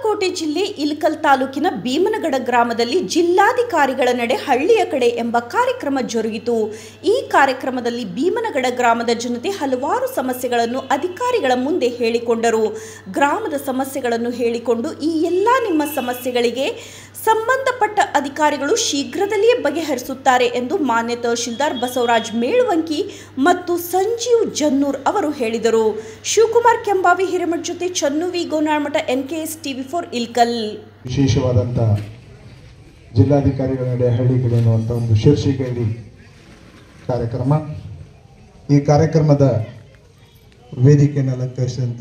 ಬಾಗಲಕೋಟೆ ಜಿಲ್ಲೆ ಇಲ್ಕಲ್ ತಾಲೂಕಿನ ಭೀಮನಗಡ ಗ್ರಾಮದಲ್ಲಿ ಜಿಲ್ಲಾಧಿಕಾರಿಗಳ ನಡೆ ಹಳ್ಳಿಯ ಕಡೆ ಎಂಬ ಕಾರ್ಯಕ್ರಮ ಜರುಗಿತು ಈ ಕಾರ್ಯಕ್ರಮದಲ್ಲಿ ಭೀಮನಗಡ ಗ್ರಾಮದ ಜನತೆ ಹಲವಾರು ಸಮಸ್ಯೆಗಳನ್ನು ಅಧಿಕಾರಿಗಳ ಮುಂದೆ ಹೇಳಿಕೊಂಡರು ಗ್ರಾಮದ ಸಮಸ್ಯೆಗಳನ್ನು ಹೇಳಿಕೊಂಡು ಈ ಎಲ್ಲ ನಿಮ್ಮ ಸಮಸ್ಯೆಗಳಿಗೆ ಸಂಬಂಧಪಟ್ಟ ಅಧಿಕಾರಿಗಳು ಶೀಘ್ರದಲ್ಲಿಯೇ ಬಗೆಹರಿಸುತ್ತಾರೆ ಎಂದು ಮಾನ್ಯ ತಹಶೀಲ್ದಾರ್ ಬಸವರಾಜ್ ಮೇಳುವಂಕಿ ಮತ್ತು ಸಂಜೀವ್ ಜನ್ನೂರ್ ಅವರು ಹೇಳಿದರು ಶಿವಕುಮಾರ್ ಕೆಂಬಾವಿ ಹಿರೇಮಠ್ ಜೊತೆ Channu V Gonalmath NKS TV four Ilkal ವಿಶೇಷವಾದಂಥ ಜಿಲ್ಲಾಧಿಕಾರಿಗಳ ನಡೆ ಹಳ್ಳಿ ಕಡೆ ಅನ್ನುವಂಥ ಒಂದು ಶೀರ್ಷಿಕೆಯಲ್ಲಿ ಕಾರ್ಯಕ್ರಮ ಈ ಕಾರ್ಯಕ್ರಮದ ವೇದಿಕೆಯನ್ನು ಅಲಂಕರಿಸಿದಂಥ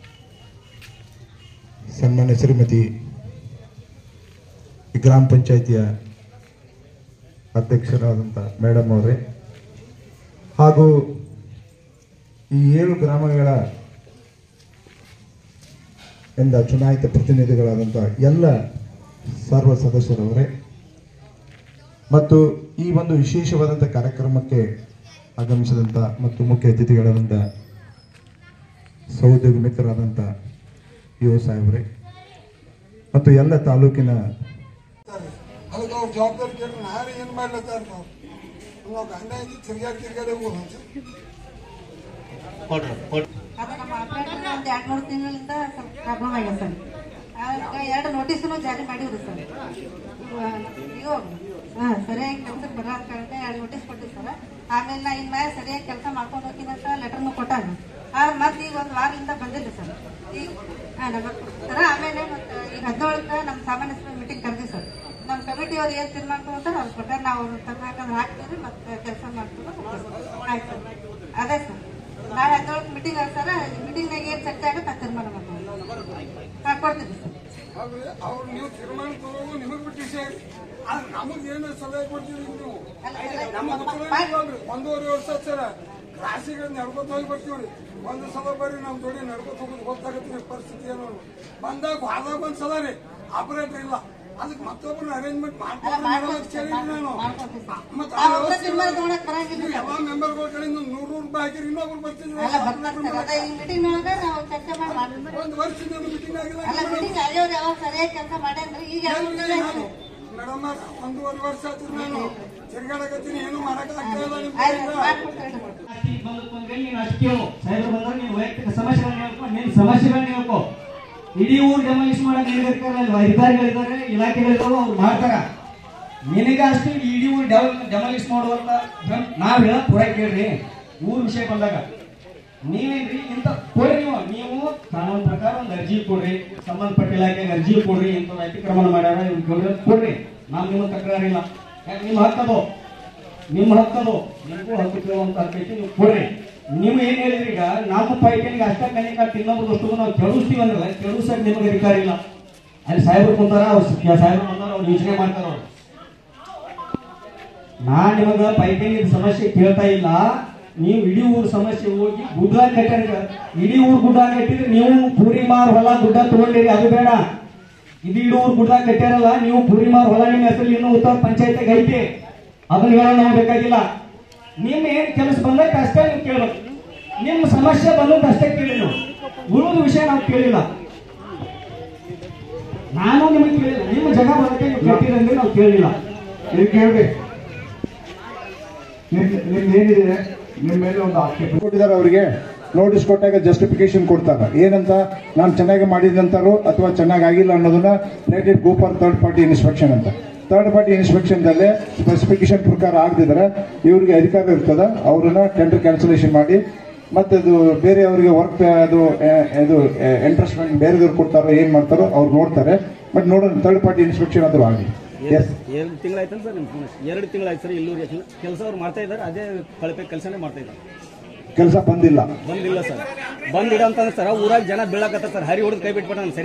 ಸನ್ಮಾನ್ಯ ಶ್ರೀಮತಿ ಈ ಗ್ರಾಮ ಪಂಚಾಯಿತಿಯ ಅಧ್ಯಕ್ಷರಾದಂಥ ಮೇಡಮ್ ಅವರೇ ಹಾಗೂ ಈ ಏಳು ಗ್ರಾಮಗಳ ಎಂದ ಚುನಾಯಿತ ಪ್ರತಿನಿಧಿಗಳಾದಂಥ ಎಲ್ಲ ಸರ್ವ ಸದಸ್ಯರವರೇ ಮತ್ತು ಈ ಒಂದು ವಿಶೇಷವಾದಂಥ ಕಾರ್ಯಕ್ರಮಕ್ಕೆ ಆಗಮಿಸಿದಂಥ ಮತ್ತು ಮುಖ್ಯ ಅತಿಥಿಗಳಾದಂಥ ಸಹೋದ್ಯೋಗಿ ಮಿತ್ರರಾದಂಥ ಯುವ ಸಾಹೇಬರೇ ಮತ್ತು ಎಲ್ಲ ತಾಲೂಕಿನ ಅದಕ್ಕೆ ಅವ್ರ ಜವಾಬ್ದಾರಿ ಕೇಳಿ ನಾರೇ ಏನು ಮಾಡ್ಲತ್ತಾರ ನಾವು ನಾವು ಗಂಡ ಐತಿ ತಿರ್ಗಾಡಿ ತಿರ್ಗಾಡಿ ಹೋಗೋದು ಅಂತ ಅದು ನಮ್ಮ ಆಪರೇಟರ್ ಒಂದು ಎರಡು ಮೂರು ತಿಂಗಳಿಂದ ಸ್ವಲ್ಪ ಪ್ರಾಬ್ಲಮ್ ಆಗ್ಯದ ಸರ್ ಅದಕ್ಕೆ ಎರಡು ನೋಟಿಸ್ನು ಜಾರಿ ಮಾಡಿವ್ರಿ ಸರ್ ಇವು ಹಾಂ ಸರಿಯಾಗಿ ಕೆಲ್ಸಕ್ಕೆ ಬರೋದ್ ಕಾರಣ ಎರಡು ನೋಟಿಸ್ ಕೊಟ್ಟಿವಿ ಸರ್ ಆಮೇಲೆ ನಾ ಇನ್ ಮೇಲೆ ಸರಿಯಾಗಿ ಕೆಲಸ ಮಾಡ್ಕೊಂಡು ಹೋಗ್ತೀನಿ ಅಂತ ಲೆಟರ್ನು ಕೊಟ್ಟಾಗ ಆದ್ರೆ ಮತ್ತೆ ಈಗ ಒಂದು ವಾರದಿಂದ ಬಂದಿಲ್ಲ ಸರ್ ಈಗ ಹಾಂ ನಲವತ್ತು ಸರ್ ಆಮೇಲೆ ಮತ್ತೆ ಈಗ ಹದಿನೇಳಕ್ಕೆ ನಮ್ಮ ಸಾಮಾನ್ಯ ಸಭೆ ಮೀಟಿಂಗ್ ಕರೆದಿ ಸರ್ ನಮ್ಮ ಕಮಿಟಿ ಅವ್ರು ಏನು ತೀರ್ಮಾನ ತಗೊಂತಾರೆ ಅದ್ರ ಪ್ರಕಾರ ನಾವು ಅವ್ರನ್ನ ತಂದು ಹಾಕ್ತೀವಿ ಮತ್ತೆ ಕೆಲಸ ಮಾಡ್ತೀವಿ ಆಯ್ತು ಸರ್ ಅದೇ ಸರ್ ನಾಳೆ ಹದಿನೇಳಕ್ಕೆ ಮೀಟಿಂಗ್ ಸರ್ ಮೀಟಿಂಗ್ನಾಗ ಏನು ಚರ್ಚೆ ಆಗುತ್ತೆ ಅದು ತೀರ್ಮಾನ ಮಾಡ್ತೀವಿ ಹಾಂ ಕೊಡ್ತೀವಿ ಸರ್ ಆದ್ರೆ ಅವ್ರು ನೀವು ತೀರ್ಮಾನ ತಗೋದು ನಿಮಗೆ ಬಿಟ್ಟು ವಿಷಯ ಆದ್ರೆ ನಮಗೆ ಏನು ಸಲಹೆ ಕೊಡ್ತೀರಿ ನೀವು ನಮಗೆ ತಗೊಳ್ರಿ ಒಂದೂವರೆ ವರ್ಷ ಸರ ರಾಶಿಗಳು ನಡ್ಕೊತ ಹೋಗಿ ಬರ್ತೀವ್ರಿ ಒಂದು ಸಲ ಬರ್ರಿ ನಮ್ಮ ಜೋಡಿ ನಡ್ಕೊತ ಹೋಗೋದು ಗೊತ್ತಾಗತ್ತೆ ಪರಿಸ್ಥಿತಿ ಏನು ಬಂದಾಗ ಹೋದಾಗ ಒಂದು ಸಲ ರೀ ಆಪರೇಟರ್ ಇಲ್ಲ ಅದಕ್ಕೆ ಮತ್ತೊಬ್ಬರನ್ನ ಅರೇಂಜ್ಮೆಂಟ್ ಮಾಡ್ಕೊಂಡು ನಾನು ಮತ್ತೆ ಆ ಒಬ್ಬರ ತೀರ್ಮಾನ ತಗೊಳಕ್ ಬರಂಗಿಲ್ಲ ಸರ್ ಎಲ್ಲ ಮೆಂಬರ್ಗಳ ಕಡೆಯಿಂದ ನೂರು ನೂರು ರೂಪಾಯಿ ಹಾಕಿರಿ ಇನ್ನೊಬ್ರು ಎಲ್ಲ ಬರ್ತಾರೆ ಸರ್ ಅದೇ ಈ ಮೀಟಿಂಗ್ ಒಳಗೆ ನಾವು ಚರ್ಚೆ ಮಾಡಿ ಮಾಡ್ತೀವಿ. ಒಂದು ವರ್ಷದಿಂದ ಮೀಟಿಂಗ್ ಆಗಿಲ್ಲ ಅಲ್ಲ ಮೀಟಿಂಗ್ ಆಗ್ಯವ್ರು ಯಾವಾಗ ಸರಿಯಾಗಿ ಕೆಲಸ ಮಾಡ್ಯಾನ್ರಿ ಈಗ ಯಾವಾಗ meeting ಆಯ್ತು? ಮೇಡಮ್ ಒಂದೂವರೆ ವರ್ಷ ಆಯ್ತು ನಾನು ತಿರ್ಗಾಡಕತ್ತೀನಿ ಏನು ಮಾಡಕ್ ಆಗ್ತಾ ಇಲ್ಲ ನಿಮ್ ಆಯ್ತು ಕೈಯಿಂದ. ಮಾಡ್ಕೊಡ್ತೇವೆ ಅಷ್ಟಿಗೆ ಬಂದು ಕುಂತ್ಕೊಂಡು ನೀನು ಅಷ್ಟು ಕೇಳು ಸಾಹೇಬ್ರು ಬಂದಾಗ ನೀನು ವೈಯಕ್ತಿಕ ಸಮಸ್ಯೆಗಳನ್ನ ಹೇಳ್ಕೊ ನಿನ್ನ ಸಮಸ್ಯೆಗಳನ್ನ ಹೇಳ್ಕೊ ಇಡೀ ಊರು ಡೆಮಾಲಿಷ್ ಮಾಡಕ್ ನಿನಗಿರ್ತಾರಲ್ಲ ಅಧಿಕಾರಿಗಳಿದ್ದಾರೆ ಇಲಾಖೆಗಳಿದಾವೆ ಅವ್ರು ಮಾಡ್ತಾರ ನಿನಗ ಅಷ್ಟು ಇಡೀ ಊರು ಡೆಮಾಲಿಷ್ ಮಾಡುವಂತ ನಾವ್ ಹೇಳ ಪುರ ಕೇಳ್ರಿ ಊರ್ ವಿಷಯ ಬಂದಾಗ ನೀವೇನ್ರಿ ಇಂತ ಕೊಡ್ರಿ ನೀವು ನೀವು ಕಾನೂನು ಪ್ರಕಾರ ಒಂದು ಅರ್ಜಿ ಕೊಡ್ರಿ ಸಂಬಂಧಪಟ್ಟ ಇಲಾಖೆಗೆ ಅರ್ಜಿ ಕೊಡ್ರಿ ಇಂಥ ಅತಿಕ್ರಮಣ ಮಾಡ್ಯಾರ ಇವ್ರು ಗೌರವ ಕೊಡ್ರಿ ನಾವ್ ನಿಮ್ಮ ತಕರಾರಿಲ್ಲ ಯಾಕೆ ನಿಮ್ಮ ಹಕ್ಕದು ನಿಮ್ಮ ಹಕ್ಕದು ನಿಮಗೂ ಹಕ್ಕು ಕೇಳುವಂತ ಹಕ್ಕೈತಿ ನೀವು ಕೊಡ್ರಿ ನೀವು ಏನ್ ಹೇಳಿದ್ರಿ ಈಗ ನಮ್ಮ ಪೈಕಿನಿಗೆ ಅಷ್ಟ ಕನಿಕ ಇನ್ನೊಬ್ರು ವಸ್ತುಗೂ ನಾವು ಕೆಡಿಸ್ತೀವಿ ಅಂದ್ರೆ ಕೆಡಿಸಕ್ ನಿಮಗೆ ಅಧಿಕಾರ ಇಲ್ಲ ಅಲ್ಲಿ ಸಾಹೇಬ್ರು ಕುಂತಾರ ಅವ್ರು ಸಾಹೇಬ್ರು ಬಂದಾರ ಅವ್ರು ಯೋಚನೆ ಮಾಡ್ತಾರ ಅವ್ರು ನಾನ್ ನಿಮಗ ಪೈಕಿನ ಸಮಸ್ಯೆ ಕೇಳ್ತಾ ಇಲ್ಲ ನೀವು ಇಡೀ ಊರ್ ಸಮಸ್ಯೆ ಹೋಗಿ ಗುಡ್ಡ ಕಟ್ಟಿರ ಇಡೀ ಊರ್ ಗುಡ್ಡ ಕಟ್ಟಿದ್ರೆ ನೀವು ಪೂರಿ ಮಾರ್ ಹೊಲ ಗುಡ್ಡ ತಗೊಂಡಿರಿ ಅದು ಬೇಡ ಇದು ಇಡೀ ಊರ್ ಗುಡ್ಡ ಕಟ್ಟಾರಲ್ಲ ನೀವು ಪೂರಿ ಮಾರ್ ಹೊಲ ನಿಮ್ಮ ಹೆಸರು ಇನ್ನೂ ಉತ್ತರ ಪಂಚಾಯತ್ ಐತಿ ಅದನ್ನ ಹೇಳೋಣ ನಮ್ಗೆ ಬೇಕಾಗಿಲ್ಲ ನಿಮ್ಮ ಏನ್ ಕೆಲಸ ಬಂದಕ್ಕೆ ಅಷ್ಟೇ ನೀವು ಕೇಳಬೇಕು ನಿಮ್ಮ ಸಮಸ್ಯೆ ಬಂದದ್ದು ಅಷ್ಟೇ ಕೇಳಿ ನೀವು ಉಳಿದ ವಿಷಯ ನಾವು ಕೇಳಿಲ್ಲ ನಾನು ನಿಮಗೆ ಕೇಳಿಲ್ಲ ನಿಮ್ಮ ಜಗ ಬಂದಕ್ಕೆ ನೀವು ಕೇಳ್ತೀರಂದ್ರೆ ನಾವು ಕೇಳಿಲ್ಲ ಇಲ್ಲಿ ಕೇಳ್ರಿ ನಿಮ್ ನಿಮ್ದು ಏನಿದೆ ನಿಮ್ಮ ಮೇಲೆ ಒಂದು ಆಕ್ಷೇಪ ಕೊಟ್ಟಿದ್ದಾರೆ ಅವರಿಗೆ ನೋಟಿಸ್ ಕೊಟ್ಟಾಗ ಜಸ್ಟಿಫಿಕೇಶನ್ ಕೊಡ್ತಾರೆ ಏನಂತ ನಾನು ಚೆನ್ನಾಗಿ ಮಾಡಿದಂತಾರು ಅಥವಾ ಚೆನ್ನಾಗಿ ಆಗಿಲ್ಲ ಅನ್ನೋದನ್ನ let it go for third party inspection ಅಂತ ಥರ್ಡ್ ಪಾರ್ಟಿ ಇನ್ಸ್ಪೆಕ್ಷನ್ ದಲ್ಲೇ ಸ್ಪೆಸಿಫಿಕೇಶನ್ ಪ್ರಕಾರ ಆಗದಿದ್ರೆ ಇವ್ರಿಗೆ ಅಧಿಕಾರ ಇರ್ತದ ಅವ್ರನ್ನ ಟೆಂಡರ್ ಕ್ಯಾನ್ಸಲೇಷನ್ ಮಾಡಿ ಮತ್ತೆ ಅದು ಬೇರೆ ಅವರಿಗೆ ವರ್ಕ್ ಅದು ಆ, ಇದು ಇಂಟ್ರೆಸ್ಟ್ಮೆಂಟ್ ಬೇರೆದವ್ರು ಕೊಡ್ತಾರೋ ಏನ್ ಮಾಡ್ತಾರೋ ಅವ್ರು ನೋಡ್ತಾರೆ ಬಟ್ ನೋಡೋಣ ಥರ್ಡ್ ಪಾರ್ಟಿ ಇನ್ಸ್ಪೆಕ್ಷನ್ ಆದ್ರೂ ಆಗಲಿ ಎಸ್ ಎರಡು ತಿಂಗಳಾಯ್ತು ಸರ್ ನಿಮ್ಮ ಎರಡು ತಿಂಗಳಾಯ್ತು ಸರ್ ಇಲ್ಲೂ ಕೆಲಸ ಅವ್ರು ಮಾಡ್ತಾ ಇದ್ದಾರೆ ಅದೇ ಕಳಪೆ ಕೆಲಸನೇ ಮಾಡ್ತಾ ಇದ್ದಾರೆ ಕೆಲಸ ಬಂದಿಲ್ಲ ಬಂದಿಲ್ಲ ಸರ್ ಬಂದಿಡ ಅಂತಂದ್ರೆ ಸರ್ ಊರಾಗ ಜನ ಬೀಳಕತ್ತ ಸರ್ ಹರಿ ಹೊಡೆದು ಕೈ ಬಿಟ್ಬಿಟ್ಟ